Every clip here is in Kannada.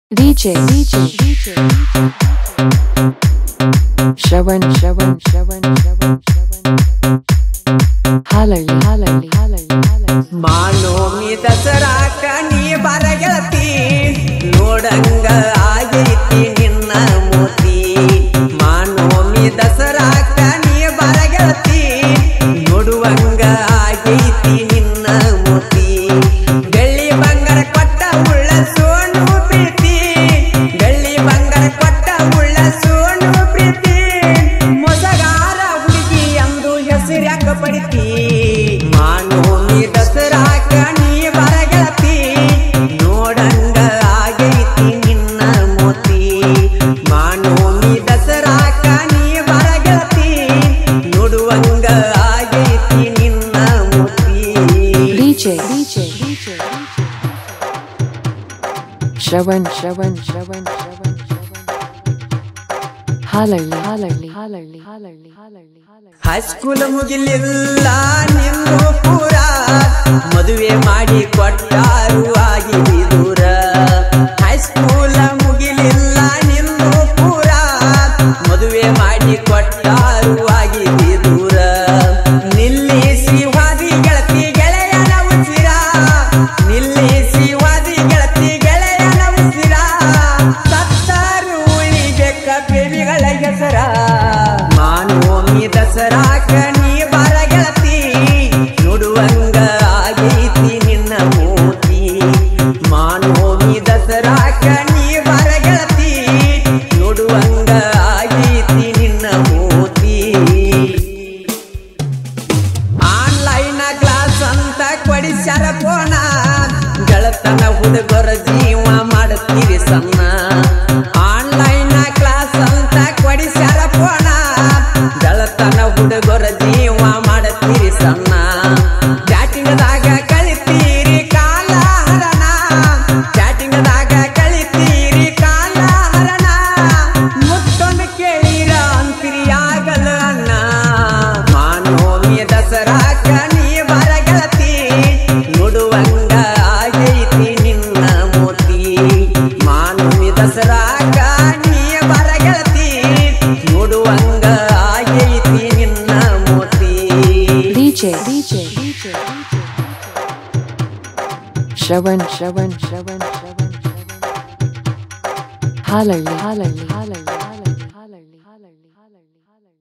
DJ, DJ, DJ, Shravan, Shravan, Shravan, Shravan, Shravan, Halali, Halali, Halali, Halali. ಮಾನೋಮಿ ದಸರಾಕ ನೀ ಬರಗೆಳತಿ ನೋಡಂಗ ಆಗೈತಿ ನಿನ್ನ ಮೋತಿ ಮಾನೋಮಿ ದಸರಾಕ ನೀ ಬರಗೆಳತಿ ನೋಡುವಂಗ ಆಗೈತಿ ನಿನ್ನ ಮೋತಿ ಬೆಳ್ಳಿ ಬಂಗಾರ ಕೊಟ್ಟ ಉಳ್ಳ ಸೋನು ಪ್ರೀತಿ ಬೆಳ್ಳಿ ಬಂಗಾರ ಕೊಟ್ಟ ಉಳ್ಳ ಸೋನು ಪ್ರೀತಿ ಮೊಸಗಾರ ಹುಡುಗಿ ಎಂದು ಹೆಸರ್ಯಾಕ ಪಡಿತಿ ಮಾನೋಮಿ ದಸರಾಕ ನೀ ಬರಗೆಳತಿ ನೋಡಂಗ ಆಗೈತಿ ನಿನ್ನ ಮೋತಿ ಮಾನೋಮಿ ದಸರಾಕ ನೀ ಬರಗೆಳತಿ ನೋಡುವಂಗ ಆಗೈತಿ ನಿನ್ನ ಮೋತಿ DJ, DJ, DJ, Shravan, Shravan, Shravan, Shravan, Shravan. Halali, Halali, Halali, Halali, Halali, Halali. High school ಮುಗಿಲಿಲ್ಲ ನಿನ್ನು ಪೂರ ಮದುವೆ ಮಾಡಿ ಕೊಟ್ಟಾರು ಆಗಿ ದೂರ ಹೈಸ್ಕೂಲ್ ಮುಗಿಲಿಲ್ಲ ನಿನ್ನು ಪೂರ ಮದುವೆ ಮಾಡಿ ಕೊಟ್ಟಾರು ಆಗಿ ದೂರ ನಿಲ್ಲಿಸಿ ವಾದಿ ಗೆಳತಿ ಗೆಳೆಯನ ಉಸಿರ ನಿಲ್ಲಿಸಿ ವಾದಿ ಗೆಳತಿ ಗೆಳೆಯನ ಉಸಿರ ಸತ್ತಾರು ಉಳಿಬೇಕ ಬೇಬಿಗಳ ಹೆಸರ ಮಾನೋಮಿ ದಸರಾಕ ನೀ ಬರ ಗೆಳತಿ ನೋಡುವಂಗ ಆಗೈತಿ ನಿನ್ನ ಮೋತಿ ಮಾನೋಮಿ ದಸರಾಕ ನೀ ಬರ ಗೆಳತಿ ನೋಡುವಂಗ ಆಗೈತಿ ನಿನ್ನ ಮೋತಿ ಆನ್ಲೈನ್ ಕ್ಲಾಸ್ ಅಂತ ಕೊಡಿಸ್ಯಾರ ಫೋನ ಗೆಳತನ ಹುಡುಗರ ಜೀವ ಮಾಡುತ್ತೀರಿ ಸಣ್ಣ ಆನ್ಲೈನ್ ಕ್ಲಾಸ್ ಅಂತ ಕೊಡಿಸ್ಯಾರ ಫೋನ ಗೆಳತನ ಹುಡುಗರ ಜೀವ ಮಾಡುತ್ತೀರಿ ಸಣ್ಣ ಚಾಟಿಂಗದಾಗ ಕಳಿತೀರಿ ಕಾಲ ಹರಣ ಚಾಟಿಂಗದಾಗ ಕಳಿತೀರಿ ಕಾಲ ಹರಣ ಮುತ್ತೊಂದು ಕೇಳಿರ ಅಂತಿರಿ ಆಗಲ್ಲ ಅಣ್ಣ ಮಾನೋಮಿ ದಸರಾಕ ನೀ ಬರಗೆಳತಿ ನೋಡುವಂಗ ಆಗೈತಿ ನಿನ್ನ ಮೋತಿ ಮಾನೋಮಿ ದಸರಾಕ ನೀ ಬರಗೆಳತಿ ನೋಡುವಂಗ ಆಗೈತಿ ನಿನ್ನ ಮೋತಿ DJ, DJ, DJ, Shravan, Shravan, Shravan, Shravan, Shravan. Halali, Halali, Halali, Halali, Halali, Halali, Halali, Halali.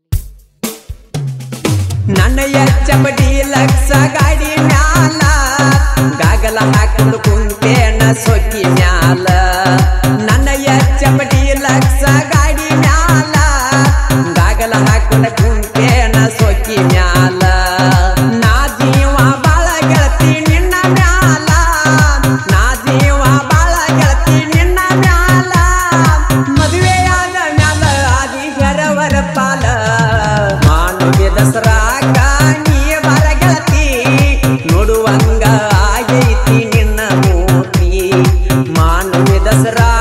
ನನ್ನ ಚಪಡಿ ಲಕ್ಷ ಗಾಡಿ ಮ್ಯಾಲ ಗಾಗಲ ಹಾಕೊಂಡು ಕುಂತೇನ ಸೊಕ್ಕಿ ಮ್ಯಾಲ ನನ್ನ ಚಪಡಿ ಲಕ್ಷ ಗಾಡಿ ಮ್ಯಾಲ ಗಾಗಲ ಹಾಕೊಂಡು ಕುಂತೇನ ಸೊಕ್ಕಿ ಮ್ಯಾಲ ನಾ ಜೀವ ಬಾಳ ಗೆಳತಿ ನಿನ್ನ ಮ್ಯಾಲ ನಾ ಜೀವ ಬಾಳ ಗೆಳತಿ ನಿನ್ನ ಮ್ಯಾಲ ಮದುವೆಯಾದ ಮ್ಯಾಲ ಆದಿ ಗರವರ ಪಾಲ ಮಾನವ್ಯ ದಸರಾಕ ನೀ ಬರ ಗೆಳತಿ ನೋಡುವಂಗ ಆಗೈತಿ ನಿನ್ನ ಮೂರ್ತಿ ಮಾನವ್ಯ ದಸರಾ